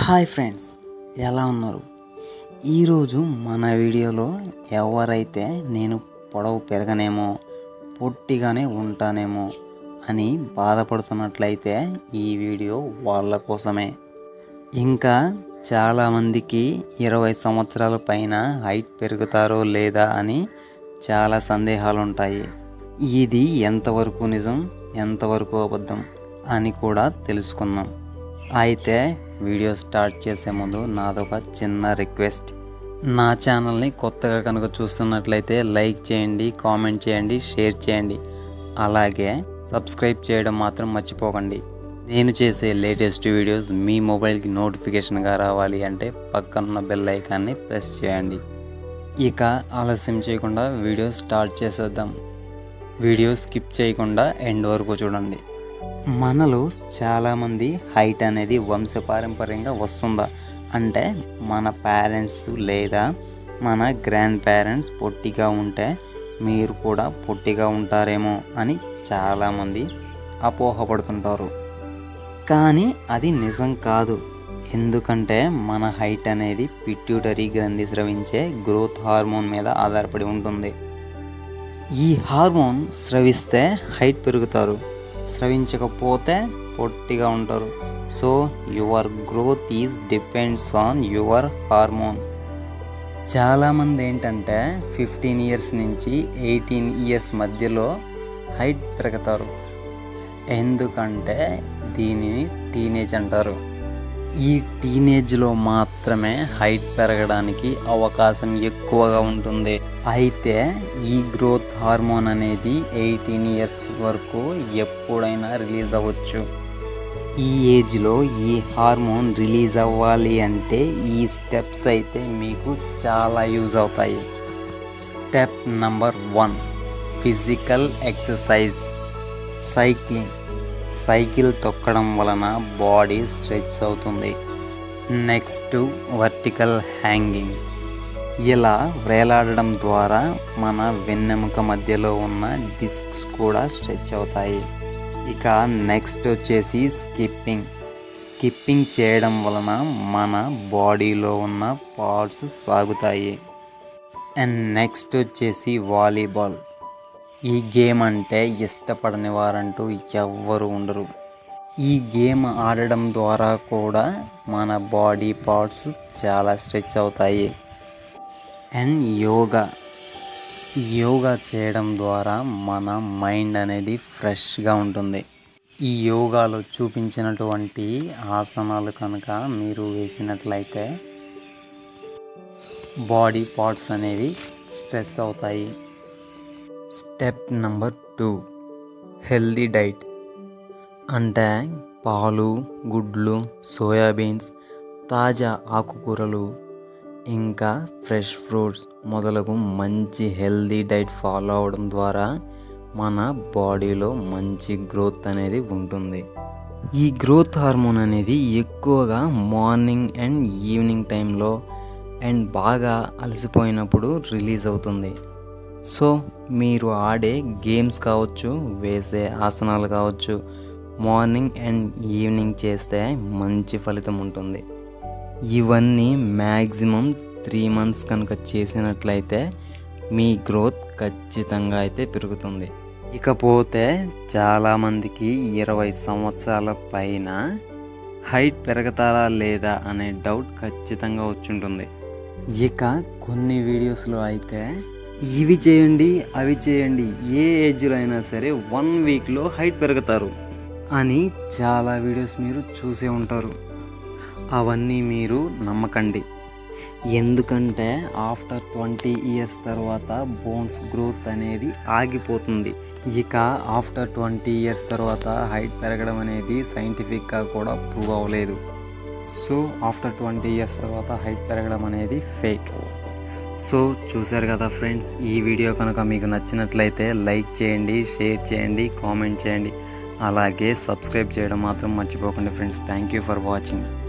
hi friends ఎలా ఉన్నారు ఈరోజు మన వీడియోలో ఎవరైతే నేను పొడవు పెరగనేమో పొట్టిగానే ఉంటానేమో అని బాధపడుతున్నట్లయితే ఈ వీడియో వాళ్ళ కోసమే ఇంకా చాలామందికి ఇరవై సంవత్సరాల పైన హైట్ పెరుగుతారో లేదా అని చాలా సందేహాలు ఉంటాయి ఇది ఎంతవరకు నిజం ఎంతవరకు అబద్ధం అని కూడా తెలుసుకుందాం అయితే వీడియో స్టార్ట్ చేసే ముందు నాదొక చిన్న రిక్వెస్ట్ నా ఛానల్ని కొత్తగా కనుక చూస్తున్నట్లయితే లైక్ చేయండి కామెంట్ చేయండి షేర్ చేయండి అలాగే సబ్స్క్రైబ్ చేయడం మాత్రం మర్చిపోకండి నేను చేసే లేటెస్ట్ వీడియోస్ మీ మొబైల్కి నోటిఫికేషన్గా రావాలి అంటే పక్కనున్న బెల్ ఐకాన్ని ప్రెస్ చేయండి ఇక ఆలస్యం చేయకుండా వీడియో స్టార్ట్ చేసేద్దాం వీడియో స్కిప్ చేయకుండా ఎండ్ వరకు చూడండి మనలో చాలామంది హైట్ అనేది వంశపారంపర్యంగా వస్తుందా అంటే మన పేరెంట్స్ లేదా మన గ్రాండ్ పేరెంట్స్ పొట్టిగా ఉంటే మీరు కూడా పొట్టిగా ఉంటారేమో అని చాలామంది అపోహపడుతుంటారు కానీ అది నిజం కాదు ఎందుకంటే మన హైట్ అనేది పిట్యూటరీ గ్రంథి స్రవించే గ్రోత్ హార్మోన్ మీద ఆధారపడి ఉంటుంది ఈ హార్మోన్ స్రవిస్తే హైట్ పెరుగుతారు స్రవించకపోతే పొట్టిగా ఉంటారు so your growth is depends on your hormone చాలామంది ఏంటంటే ఫిఫ్టీన్ ఇయర్స్ నుంచి ఎయిటీన్ ఇయర్స్ మధ్యలో హైట్ పెరుగుతారు ఎందుకంటే దీనిని టీనేజ్ అంటారు ఈ టీనేజ్లో మాత్రమే హైట్ పెరగడానికి అవకాశం ఎక్కువగా ఉంటుంది అయితే ఈ గ్రోత్ హార్మోన్ అనేది ఎయిటీన్ ఇయర్స్ వరకు ఎప్పుడైనా రిలీజ్ అవ్వచ్చు ఈ ఏజ్లో ఈ హార్మోన్ రిలీజ్ అవ్వాలి అంటే ఈ స్టెప్స్ అయితే మీకు చాలా యూజ్ అవుతాయి step number one physical exercise cycling cycle తొక్కడం వలన బాడీ స్ట్రెచ్ అవుతుంది నెక్స్ట్ వర్టికల్ హ్యాంగింగ్ ఇలా వేలాడడం ద్వారా మన వెన్నెముక మధ్యలో ఉన్న డిస్క్స్ కూడా స్ట్రెచ్ అవుతాయి ఇక నెక్స్ట్ వచ్చేసి స్కిప్పింగ్ స్కిప్పింగ్ చేయడం వలన మన బాడీలో ఉన్న పార్ట్స్ సాగుతాయి అండ్ నెక్స్ట్ వచ్చేసి వాలీబాల్ ఈ గేమ్ అంటే ఇష్టపడని వారంటూ ఎవ్వరు ఉండరు ఈ గేమ్ ఆడడం ద్వారా కూడా మన బాడీ పార్ట్స్ చాలా స్ట్రెచ్ అవుతాయి అండ్ యోగా యోగా చేయడం ద్వారా మన మైండ్ అనేది ఫ్రెష్గా ఉంటుంది ఈ యోగాలో చూపించినటువంటి ఆసనాలు కనుక మీరు వేసినట్లయితే బాడీ పార్ట్స్ అనేవి స్ట్రెస్ అవుతాయి step number two healthy diet అంటే పాలు గుడ్లు సోయాబీన్స్ తాజా ఆకుకూరలు ఇంకా ఫ్రెష్ ఫ్రూట్స్ మొదలగు మంచి హెల్దీ డైట్ ఫాలో అవడం ద్వారా మన బాడీలో మంచి గ్రోత్ అనేది ఉంటుంది ఈ గ్రోత్ హార్మోన్ అనేది ఎక్కువగా మార్నింగ్ అండ్ ఈవినింగ్ టైంలో అండ్ బాగా అలసిపోయినప్పుడు రిలీజ్ అవుతుంది సో మీరు ఆడే గేమ్స్ కావచ్చు వేసే ఆసనాలు కావచ్చు మార్నింగ్ అండ్ ఈవినింగ్ చేస్తే మంచి ఫలితం ఉంటుంది ఇవన్నీ మ్యాక్సిమం త్రీ మంత్స్ కనుక చేసినట్లయితే మీ గ్రోత్ ఖచ్చితంగా అయితే పెరుగుతుంది ఇకపోతే చాలామందికి ఇరవై సంవత్సరాల పైన హైట్ పెరుగుతారా లేదా అనే డౌట్ ఖచ్చితంగా వచ్చుంటుంది ఇక కొన్ని వీడియోస్లో అయితే ఇవి చేయండి అవి చేయండి ఏ ఏజ్లో అయినా సరే వన్ వీక్లో హైట్ పెరుగుతారు అని చాలా వీడియోస్ మీరు చూసే ఉంటారు అవన్నీ మీరు నమ్మకండి ఎందుకంటే ఆఫ్టర్ ట్వంటీ ఇయర్స్ తర్వాత బోన్స్ గ్రోత్ అనేది ఆగిపోతుంది ఇక ఆఫ్టర్ ట్వంటీ ఇయర్స్ తర్వాత హైట్ పెరగడం అనేది సైంటిఫిక్గా కూడా ప్రూవ్ అవ్వలేదు సో ఆఫ్టర్ ట్వంటీ ఇయర్స్ తర్వాత హైట్ పెరగడం అనేది ఫేక్ సో చూసారు కదా ఫ్రెండ్స్ ఈ వీడియో కనుక మీకు నచ్చినట్లయితే లైక్ చేయండి షేర్ చేయండి కామెంట్ చేయండి అలాగే సబ్స్క్రైబ్ చేయడం మాత్రం మర్చిపోకండి friends thank you for watching